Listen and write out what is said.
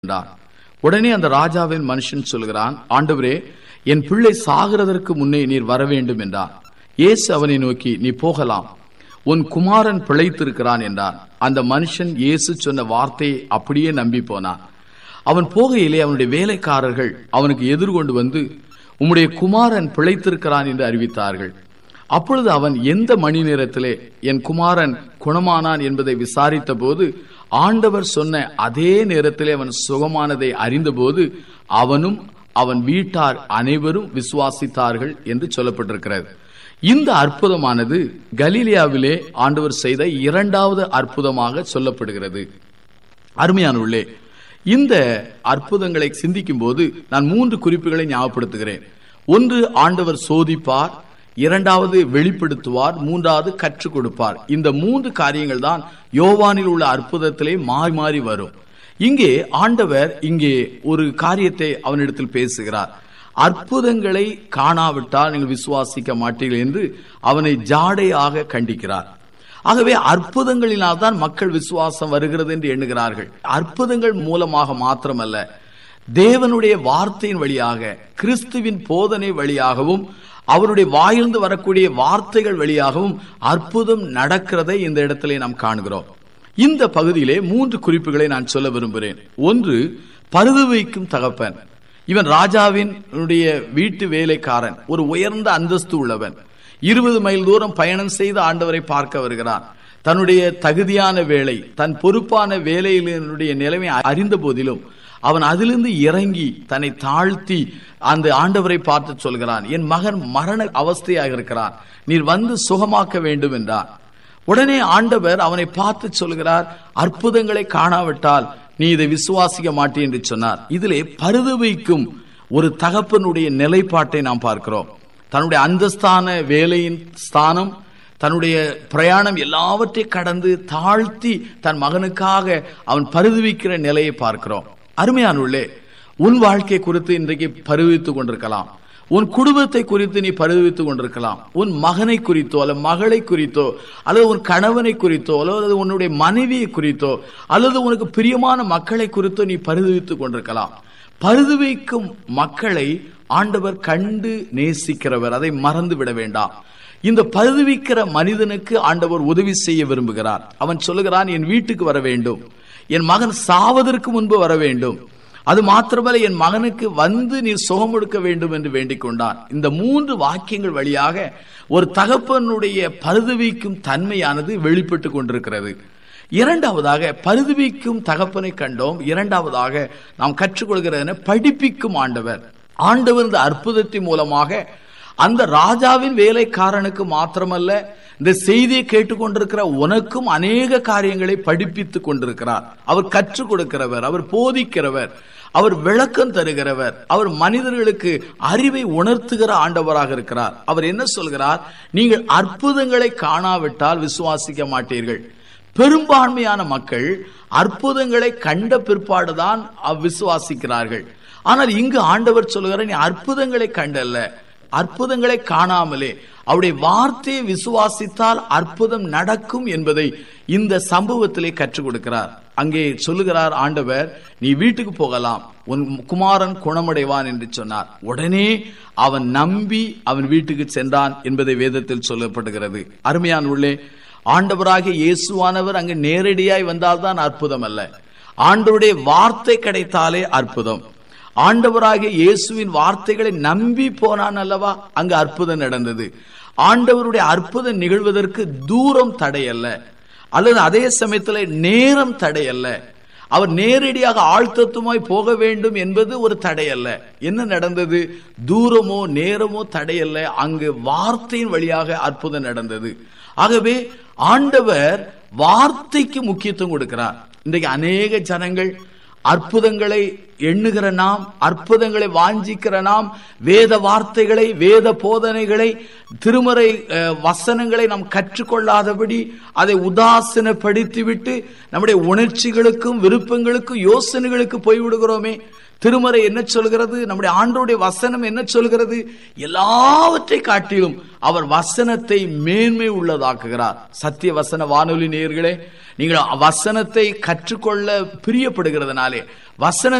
என்றார் உடனே அந்த ராஜாவின் மனுஷன் சொல்கிறான் ஆண்டவரே என் பிள்ளை சாகிறதற்கு முன்னே நீர் வர வேண்டும் என்றார் இயேசு அவனை நோக்கி நீ போகலாம் உன் குமாரன் பிழைத்திருக்கிறான் என்றார் அந்த மனுஷன் இயேசு சொன்ன வார்த்தையை அப்படியே நம்பி போனான் அவன் போகையிலே அவனுடைய வேலைக்காரர்கள் அவனுக்கு எதிர்கொண்டு வந்து உம்முடைய குமாரன் பிழைத்திருக்கிறான் என்று அறிவித்தார்கள் அப்பொழுது அவன் எந்த மணி நேரத்திலே என் குமாரன் குணமானான் என்பதை விசாரித்த போது ஆண்டவர் சொன்ன அதே நேரத்திலே அவன் சுகமானதை அறிந்தபோது அவனும் அவன் வீட்டார் அனைவரும் விசுவாசித்தார்கள் என்று சொல்லப்பட்டிருக்கிறது இந்த அற்புதமானது கலீலியாவிலே ஆண்டவர் செய்த இரண்டாவது அற்புதமாக சொல்லப்படுகிறது அருமையானுள்ளே இந்த அற்புதங்களை சிந்திக்கும் போது நான் மூன்று குறிப்புகளை ஞாபகப்படுத்துகிறேன் ஒன்று ஆண்டவர் சோதிப்பார் இரண்டாவது வெளிப்படுத்துவார் மூன்றாவது கற்றுக் கொடுப்பார் இந்த மூன்று காரியங்கள் தான் யோவானில் உள்ள அற்புதத்திலே மாறி மாறி வரும் இங்கே ஆண்டவர் இங்கே ஒரு காரியத்தை அவனிடத்தில் பேசுகிறார் அற்புதங்களை காணாவிட்டால் நீங்கள் விசுவாசிக்க மாட்டீர்கள் என்று அவனை ஜாடையாக கண்டிக்கிறார் ஆகவே அற்புதங்களினால் தான் மக்கள் விசுவாசம் வருகிறது என்று எண்ணுகிறார்கள் அற்புதங்கள் மூலமாக மாத்திரமல்ல தேவனுடைய வார்த்தையின் வழியாக கிறிஸ்துவின் போதனை வழியாகவும் அவருடைய வாயிலிருந்து வரக்கூடிய வார்த்தைகள் வழியாகவும் அற்புதம் நடக்கிறதை இந்த இடத்திலே நாம் காணுகிறோம் இந்த பகுதியிலே மூன்று குறிப்புகளை நான் சொல்ல விரும்புகிறேன் ஒன்று பருது வைக்கும் தகப்பன் இவன் ராஜாவின் வீட்டு வேலைக்காரன் ஒரு உயர்ந்த அந்தஸ்து உள்ளவன் இருபது மைல் தூரம் பயணம் செய்து ஆண்டவரை பார்க்க வருகிறான் தன்னுடைய தகுதியான வேலை தன் பொறுப்பான வேலையினுடைய நிலைமை அறிந்த போதிலும் அவன் அதிலிருந்து இறங்கி தன்னை தாழ்த்தி அந்த ஆண்டவரை பார்த்து சொல்கிறான் என் மகன் மரண அவஸ்தையாக இருக்கிறான் நீர் வந்து சுகமாக்க வேண்டும் என்றான் உடனே ஆண்டவர் அவனை பார்த்து சொல்கிறார் அற்புதங்களை காணாவிட்டால் நீ இதை விசுவாசிக்க மாட்டே என்று சொன்னார் இதிலே பருது வைக்கும் ஒரு தகப்பனுடைய நிலைப்பாட்டை நாம் பார்க்கிறோம் தன்னுடைய அந்தஸ்தான வேலையின் ஸ்தானம் தன்னுடைய பிரயாணம் எல்லாவற்றை கடந்து தாழ்த்தி தன் மகனுக்காக அவன் பருதுவிக்கிற நிலையை பார்க்கிறோம் அருமையானுள்ளே உன் வாழ்க்கை குறித்து இன்றைக்கு பருவித்துக் கொண்டிருக்கலாம் உன் குடும்பத்தை குறித்து நீ பருவித்துக் கொண்டிருக்கலாம் உன் மகனை குறித்தோ அல்லது மகளை குறித்தோ அல்லது உன் கணவனை குறித்தோ அல்லது உன்னுடைய மனைவியை குறித்தோ அல்லது உனக்கு பிரியமான மக்களை குறித்தோ நீ பருவித்துக் கொண்டிருக்கலாம் பருதுவைக்கும் மக்களை ஆண்டவர் கண்டு நேசிக்கிறவர் அதை மறந்து விட வேண்டாம் இந்த பருதுவிக்கிற மனிதனுக்கு ஆண்டவர் உதவி செய்ய விரும்புகிறார் அவன் சொல்லுகிறான் என் வீட்டுக்கு வர வேண்டும் என் மகன் சாவதற்கு முன்பு வர வேண்டும் அது மாத்திரமல்ல என் மகனுக்கு வந்து நீ சுகம் கொடுக்க வேண்டும் என்று வேண்டிக் கொண்டான் இந்த மூன்று வாக்கியங்கள் வழியாக ஒரு தகப்பனுடைய பருதுவிக்கும் தன்மையானது வெளிப்பட்டு கொண்டிருக்கிறது இரண்டாவதாக பருதுவிக்கும் தகப்பனை கண்டோம் இரண்டாவதாக நாம் கற்றுக்கொள்கிற படிப்பிக்கும் ஆண்டவர் ஆண்டவர் இந்த அற்புதத்தின் மூலமாக அந்த ராஜாவின் வேலைக்காரனுக்கு மாத்திரமல்ல இந்த செய்தியை கேட்டுக்கொண்டிருக்கிற உனக்கும் அநேக காரியங்களை படிப்பித்துக் கொண்டிருக்கிறார் அவர் கற்றுக் கொடுக்கிறவர் அவர் போதிக்கிறவர் அவர் விளக்கம் தருகிறவர் அவர் மனிதர்களுக்கு அறிவை உணர்த்துகிற ஆண்டவராக இருக்கிறார் அவர் என்ன சொல்கிறார் நீங்கள் அற்புதங்களை காணாவிட்டால் விசுவாசிக்க மாட்டீர்கள் பெரும்பான்மையான மக்கள் அற்புதங்களை கண்ட பிற்பாடுதான் விசுவாசிக்கிறார்கள் ஆனால் இங்கு ஆண்டவர் சொல்லுகிற நீ அற்புதங்களை கண்டல்ல அற்புதங்களை காணாமலே அவருடைய வார்த்தையை விசுவாசித்தால் அற்புதம் நடக்கும் என்பதை இந்த சம்பவத்திலே கற்றுக் கொடுக்கிறார் அங்கே சொல்லுகிறார் ஆண்டவர் நீ வீட்டுக்கு போகலாம் உன் குமாரன் குணமடைவான் என்று சொன்னார் உடனே அவன் நம்பி அவன் வீட்டுக்கு சென்றான் என்பதை வேதத்தில் சொல்லப்படுகிறது அருமையான உள்ளே ஆண்டவராகிய இயேசுவானவர் அங்கு நேரடியாய் வந்தால்தான் அற்புதம் அல்ல ஆண்டவருடைய வார்த்தை கிடைத்தாலே அற்புதம் ஆண்டவராகிய இயேசுவின் வார்த்தைகளை நம்பி போனான் அல்லவா அங்கு அற்புதம் நடந்தது ஆண்டவருடைய அற்புதம் நிகழ்வதற்கு தூரம் தடையல்ல அல்லது அதே சமயத்தில் நேரம் தடையல்ல அவர் நேரடியாக ஆழ்த்தத்துமாய் போக வேண்டும் என்பது ஒரு தடையல்ல என்ன நடந்தது தூரமோ நேரமோ தடையல்ல அங்கு வார்த்தையின் வழியாக அற்புதம் நடந்தது ஆகவே ஆண்டவர் வார்த்தைக்கு முக்கியத்துவம் கொடுக்கிறார் இன்றைக்கு அநேக ஜனங்கள் அற்புதங்களை எண்ணுகிற நாம் அற்புதங்களை வாஞ்சிக்கிற நாம் வேத வார்த்தைகளை வேத போதனைகளை திருமறை அஹ், வசனங்களை நாம் கற்றுக்கொள்ளாதபடி அதை உதாசீனப்படுத்திவிட்டு நம்முடைய உணர்ச்சிகளுக்கும் விருப்பங்களுக்கும் யோசனைகளுக்கு போய்விடுகிறோமே திருமறை என்ன சொல்கிறது நம்முடைய ஆண்டோடைய வசனம் என்ன சொல்கிறது எல்லாவற்றை காட்டிலும் அவர் வசனத்தை மேன்மை உள்ளதாக்குகிறார் சத்திய வசன வானொலி நேயர்களே நீங்கள் வசனத்தை கற்றுக்கொள்ள பிரியப்படுகிறதுனாலே வசன